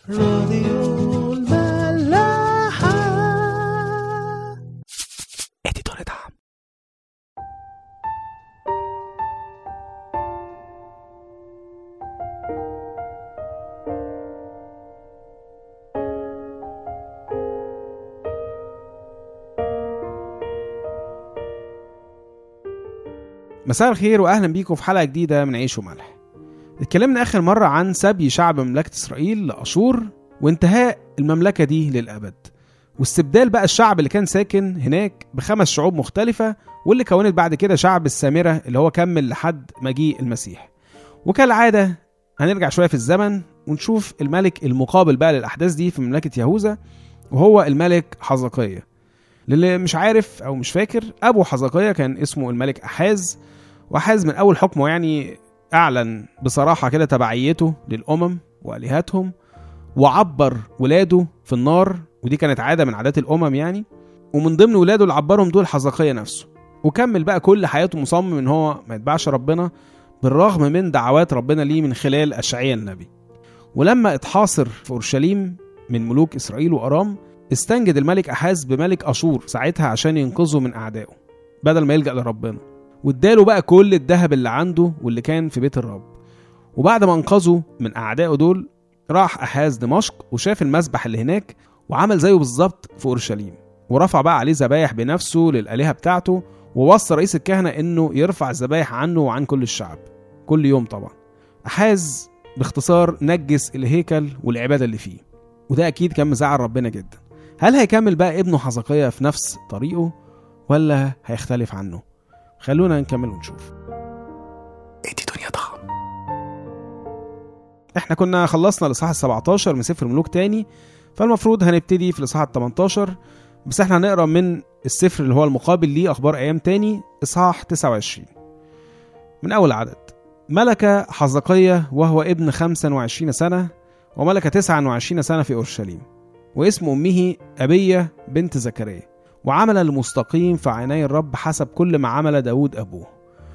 راديو الملاحة اديتور دعم مساء الخير واهلا بيكم في حلقه جديده من عيش وملح اتكلمنا اخر مره عن سبي شعب مملكه اسرائيل لاشور وانتهاء المملكه دي للابد واستبدال بقى الشعب اللي كان ساكن هناك بخمس شعوب مختلفه واللي كونت بعد كده شعب السامره اللي هو كمل لحد مجيء المسيح وكالعاده هنرجع شويه في الزمن ونشوف الملك المقابل بقى للاحداث دي في مملكه يهوذا وهو الملك حزقية للي مش عارف او مش فاكر ابو حزقية كان اسمه الملك احاز واحاز من اول حكمه يعني اعلن بصراحه كده تبعيته للامم والهتهم وعبر ولاده في النار ودي كانت عاده من عادات الامم يعني ومن ضمن ولاده اللي عبرهم دول حزقية نفسه وكمل بقى كل حياته مصمم ان هو ما يتبعش ربنا بالرغم من دعوات ربنا ليه من خلال اشعياء النبي ولما اتحاصر في اورشليم من ملوك اسرائيل وارام استنجد الملك احاز بملك اشور ساعتها عشان ينقذه من اعدائه بدل ما يلجا لربنا واداله بقى كل الذهب اللي عنده واللي كان في بيت الرب وبعد ما انقذه من اعدائه دول راح احاز دمشق وشاف المسبح اللي هناك وعمل زيه بالظبط في اورشليم ورفع بقى عليه ذبايح بنفسه للالهه بتاعته ووصى رئيس الكهنه انه يرفع الذبايح عنه وعن كل الشعب كل يوم طبعا احاز باختصار نجس الهيكل والعباده اللي فيه وده اكيد كان مزعل ربنا جدا هل هيكمل بقى ابنه حزقية في نفس طريقه ولا هيختلف عنه خلونا نكمل ونشوف ادي دنيا طعم احنا كنا خلصنا الاصحاح ال 17 من سفر ملوك تاني فالمفروض هنبتدي في الاصحاح ال 18 بس احنا هنقرا من السفر اللي هو المقابل ليه اخبار ايام تاني اصحاح 29 من اول عدد ملك حزقية وهو ابن 25 سنة وملك 29 سنة في أورشليم واسم أمه أبية بنت زكريا وعمل المستقيم في عيني الرب حسب كل ما عمل داود أبوه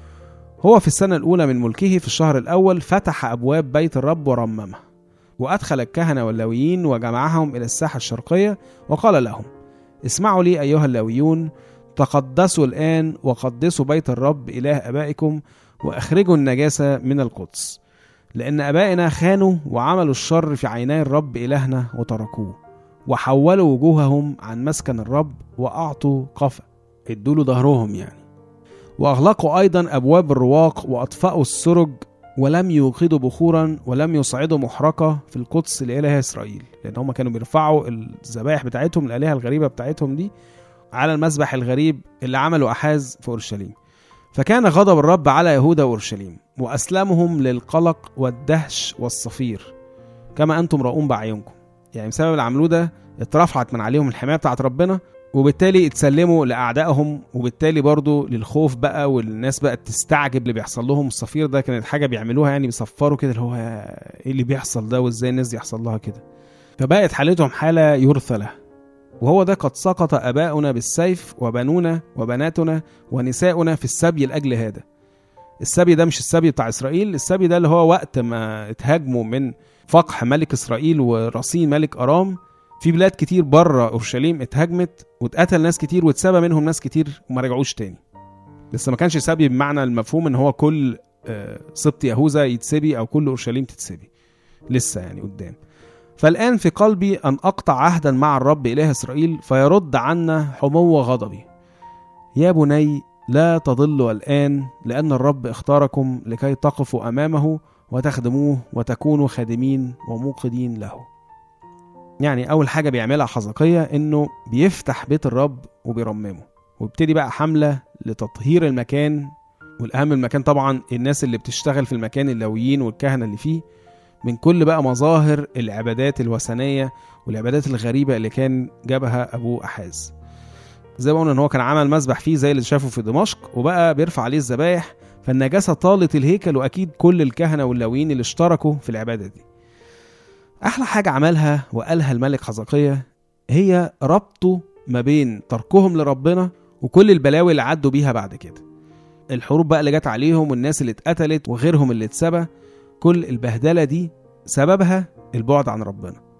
هو في السنة الأولى من ملكه في الشهر الأول فتح أبواب بيت الرب ورممه وأدخل الكهنة واللاويين وجمعهم إلى الساحة الشرقية وقال لهم اسمعوا لي أيها اللاويون تقدسوا الآن وقدسوا بيت الرب إله أبائكم وأخرجوا النجاسة من القدس لأن أبائنا خانوا وعملوا الشر في عيني الرب إلهنا وتركوه وحولوا وجوههم عن مسكن الرب وأعطوا قفا ادوا له ظهرهم يعني وأغلقوا أيضا أبواب الرواق وأطفأوا السرج ولم يوقدوا بخورا ولم يصعدوا محرقة في القدس لإله إسرائيل لأن هم كانوا بيرفعوا الذبائح بتاعتهم الآلهة الغريبة بتاعتهم دي على المذبح الغريب اللي عمله أحاز في أورشليم فكان غضب الرب على يهوذا وأورشليم وأسلمهم للقلق والدهش والصفير كما أنتم رؤون بأعينكم يعني بسبب اللي عملوه ده اترفعت من عليهم الحماية بتاعت ربنا وبالتالي اتسلموا لأعدائهم وبالتالي برضو للخوف بقى والناس بقت تستعجب اللي بيحصل لهم الصفير ده كانت حاجة بيعملوها يعني بيصفروا كده اللي هو ايه اللي بيحصل ده وازاي الناس دي يحصل لها كده فبقت حالتهم حالة يرثى لها وهو ده قد سقط آباؤنا بالسيف وبنونا وبناتنا ونساؤنا في السبي لأجل هذا السبي ده مش السبي بتاع إسرائيل السبي ده اللي هو وقت ما اتهاجموا من فقح ملك إسرائيل ورصين ملك أرام في بلاد كتير بره أورشليم اتهاجمت واتقتل ناس كتير واتسبى منهم ناس كتير وما رجعوش تاني لسه ما كانش سبي بمعنى المفهوم ان هو كل آه، سبط يهوذا يتسبي او كل اورشليم تتسبي لسه يعني قدام فالآن في قلبي أن أقطع عهدا مع الرب إله إسرائيل فيرد عنا حمو غضبي يا بني لا تضلوا الآن لأن الرب اختاركم لكي تقفوا أمامه وتخدموه وتكونوا خادمين وموقدين له يعني أول حاجة بيعملها حزقية إنه بيفتح بيت الرب وبيرممه ويبتدي بقى حملة لتطهير المكان والأهم المكان طبعا الناس اللي بتشتغل في المكان اللاويين والكهنة اللي فيه من كل بقى مظاهر العبادات الوثنية والعبادات الغريبة اللي كان جابها أبوه أحاز زي ما قلنا إن هو كان عمل مسبح فيه زي اللي شافه في دمشق وبقى بيرفع عليه الذبايح فالنجاسة طالت الهيكل وأكيد كل الكهنة واللاويين اللي اشتركوا في العبادة دي أحلى حاجة عملها وقالها الملك حزقية هي ربطه ما بين تركهم لربنا وكل البلاوي اللي عدوا بيها بعد كده الحروب بقى اللي جت عليهم والناس اللي اتقتلت وغيرهم اللي اتسبى كل البهدله دي سببها البعد عن ربنا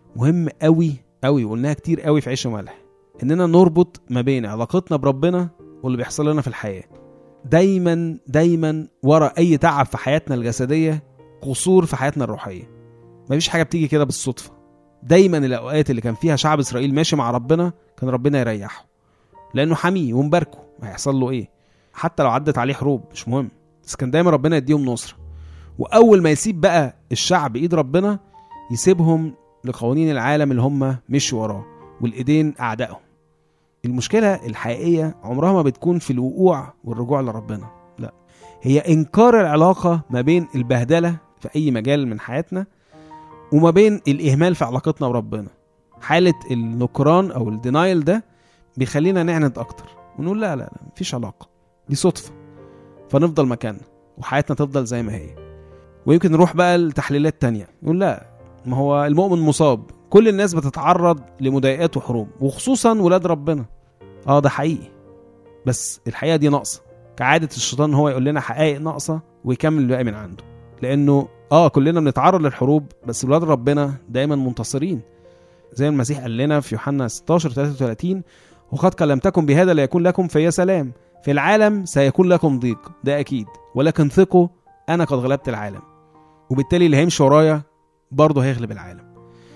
مهم قوي قوي وقلناها كتير قوي في عيش وملح اننا نربط ما بين علاقتنا بربنا واللي بيحصل لنا في الحياه دايما دايما ورا اي تعب في حياتنا الجسديه قصور في حياتنا الروحيه مفيش حاجه بتيجي كده بالصدفه دايما الاوقات اللي كان فيها شعب اسرائيل ماشي مع ربنا كان ربنا يريحه لانه حميه ومباركه هيحصل له ايه حتى لو عدت عليه حروب مش مهم بس كان دايما ربنا يديهم نصره واول ما يسيب بقى الشعب ايد ربنا يسيبهم لقوانين العالم اللي هم مشوا وراه والايدين اعدائهم المشكله الحقيقيه عمرها ما بتكون في الوقوع والرجوع لربنا لا هي انكار العلاقه ما بين البهدله في اي مجال من حياتنا وما بين الاهمال في علاقتنا بربنا حاله النكران او الدينايل ده بيخلينا نعند اكتر ونقول لا لا لا مفيش علاقه دي صدفه فنفضل مكاننا وحياتنا تفضل زي ما هي ويمكن نروح بقى لتحليلات تانية نقول لا ما هو المؤمن مصاب كل الناس بتتعرض لمضايقات وحروب وخصوصا ولاد ربنا اه ده حقيقي بس الحقيقه دي ناقصه كعاده الشيطان هو يقول لنا حقائق ناقصه ويكمل الباقي من عنده لانه اه كلنا بنتعرض للحروب بس ولاد ربنا دايما منتصرين زي المسيح قال لنا في يوحنا 16 33 وقد كلمتكم بهذا ليكون لكم في سلام في العالم سيكون لكم ضيق ده اكيد ولكن ثقوا انا قد غلبت العالم وبالتالي اللي هيمشي ورايا برضه هيغلب العالم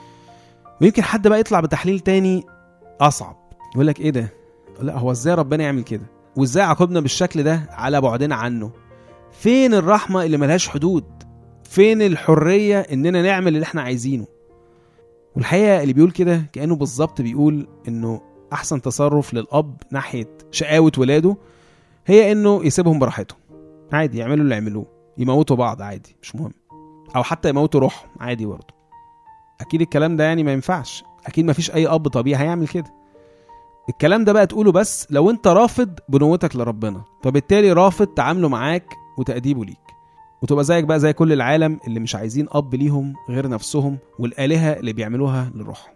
ويمكن حد بقى يطلع بتحليل تاني اصعب يقول لك ايه ده لا هو ازاي ربنا يعمل كده وازاي عاقبنا بالشكل ده على بعدنا عنه فين الرحمه اللي ملهاش حدود فين الحريه اننا نعمل اللي احنا عايزينه والحقيقه اللي بيقول كده كانه بالظبط بيقول انه احسن تصرف للاب ناحيه شقاوه ولاده هي انه يسيبهم براحتهم عادي يعملوا اللي يعملوه يموتوا بعض عادي مش مهم او حتى يموتوا روحهم عادي برضه اكيد الكلام ده يعني ما ينفعش اكيد ما فيش اي اب طبيعي هيعمل كده الكلام ده بقى تقوله بس لو انت رافض بنوتك لربنا فبالتالي رافض تعامله معاك وتأديبه ليك وتبقى زيك بقى زي كل العالم اللي مش عايزين اب ليهم غير نفسهم والآلهة اللي بيعملوها لروحهم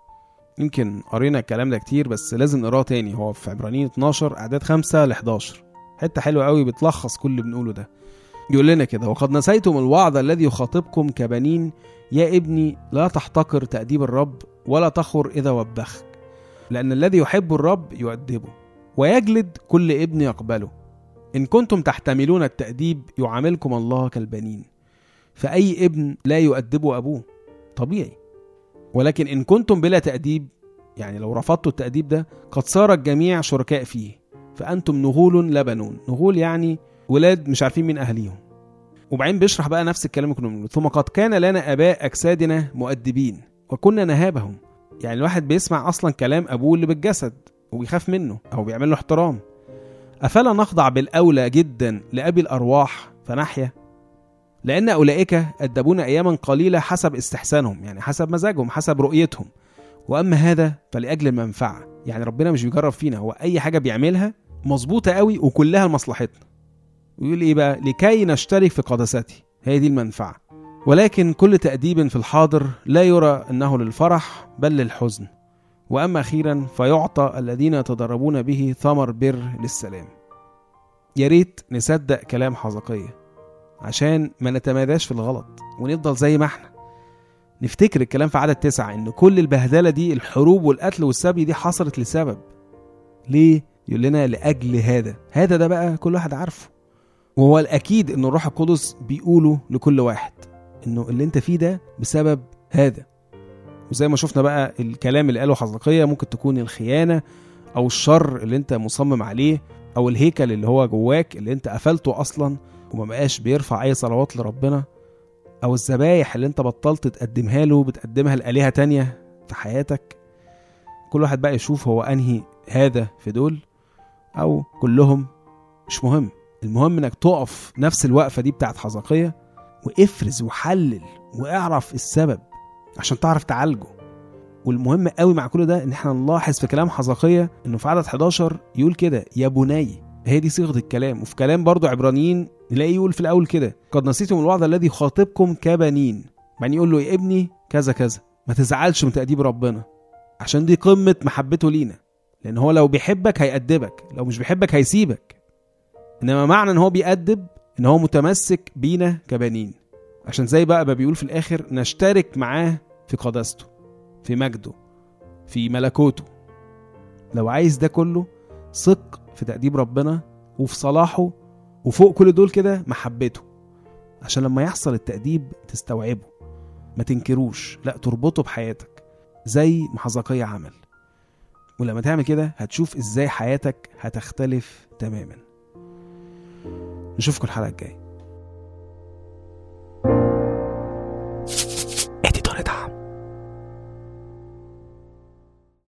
يمكن قرينا الكلام ده كتير بس لازم نقراه تاني هو في عبرانيين 12 اعداد 5 ل 11 حته حلوه قوي بتلخص كل اللي بنقوله ده يقول لنا كده وقد نسيتم الوعظ الذي يخاطبكم كبنين يا ابني لا تحتقر تأديب الرب ولا تخر إذا وبخك لأن الذي يحب الرب يؤدبه ويجلد كل ابن يقبله إن كنتم تحتملون التأديب يعاملكم الله كالبنين فأي ابن لا يؤدبه أبوه طبيعي ولكن إن كنتم بلا تأديب يعني لو رفضتوا التأديب ده قد صار الجميع شركاء فيه فأنتم نغول لا بنون نغول يعني ولاد مش عارفين مين أهليهم وبعدين بيشرح بقى نفس الكلام اللي كنا بنقوله ثم قد كان لنا اباء اجسادنا مؤدبين وكنا نهابهم يعني الواحد بيسمع اصلا كلام ابوه اللي بالجسد وبيخاف منه او بيعمل له احترام افلا نخضع بالاولى جدا لابي الارواح فنحيا لان اولئك ادبونا اياما قليله حسب استحسانهم يعني حسب مزاجهم حسب رؤيتهم واما هذا فلاجل المنفعه يعني ربنا مش بيجرب فينا هو اي حاجه بيعملها مظبوطه قوي وكلها لمصلحتنا ويقول ايه بقى لكي نشترك في قدسته هي دي المنفعه ولكن كل تأديب في الحاضر لا يرى انه للفرح بل للحزن واما اخيرا فيعطى الذين يتدربون به ثمر بر للسلام يا ريت نصدق كلام حزقية عشان ما نتماداش في الغلط ونفضل زي ما احنا نفتكر الكلام في عدد تسعة ان كل البهدلة دي الحروب والقتل والسبي دي حصلت لسبب ليه؟ يقول لنا لأجل هذا هذا ده بقى كل واحد عارفه وهو الأكيد ان الروح القدس بيقوله لكل واحد انه اللي انت فيه ده بسبب هذا وزي ما شفنا بقى الكلام اللي قاله حزقية ممكن تكون الخيانة او الشر اللي انت مصمم عليه او الهيكل اللي هو جواك اللي انت قفلته اصلا وما بقاش بيرفع اي صلوات لربنا او الذبايح اللي انت بطلت تقدمها له بتقدمها لآلهة تانية في حياتك كل واحد بقى يشوف هو انهي هذا في دول او كلهم مش مهم المهم انك تقف نفس الوقفة دي بتاعت حزقية وافرز وحلل واعرف السبب عشان تعرف تعالجه والمهم قوي مع كل ده ان احنا نلاحظ في كلام حزقية انه في عدد 11 يقول كده يا بني هي دي صيغه الكلام وفي كلام برضو عبرانيين نلاقيه يقول في الاول كده قد نسيتم الوعظ الذي خاطبكم كبنين يعني يقول له يا ابني كذا كذا ما تزعلش من تأديب ربنا عشان دي قمة محبته لينا لأن هو لو بيحبك هيأدبك لو مش بيحبك هيسيبك إنما معنى إن هو بيأدب إن هو متمسك بينا كبنين عشان زي بقى ما بيقول في الآخر نشترك معاه في قداسته في مجده في ملكوته لو عايز ده كله ثق في تأديب ربنا وفي صلاحه وفوق كل دول كده محبته عشان لما يحصل التأديب تستوعبه ما تنكروش لا تربطه بحياتك زي ما حزقية عمل ولما تعمل كده هتشوف ازاي حياتك هتختلف تماما نشوفكم الحلقة الجاية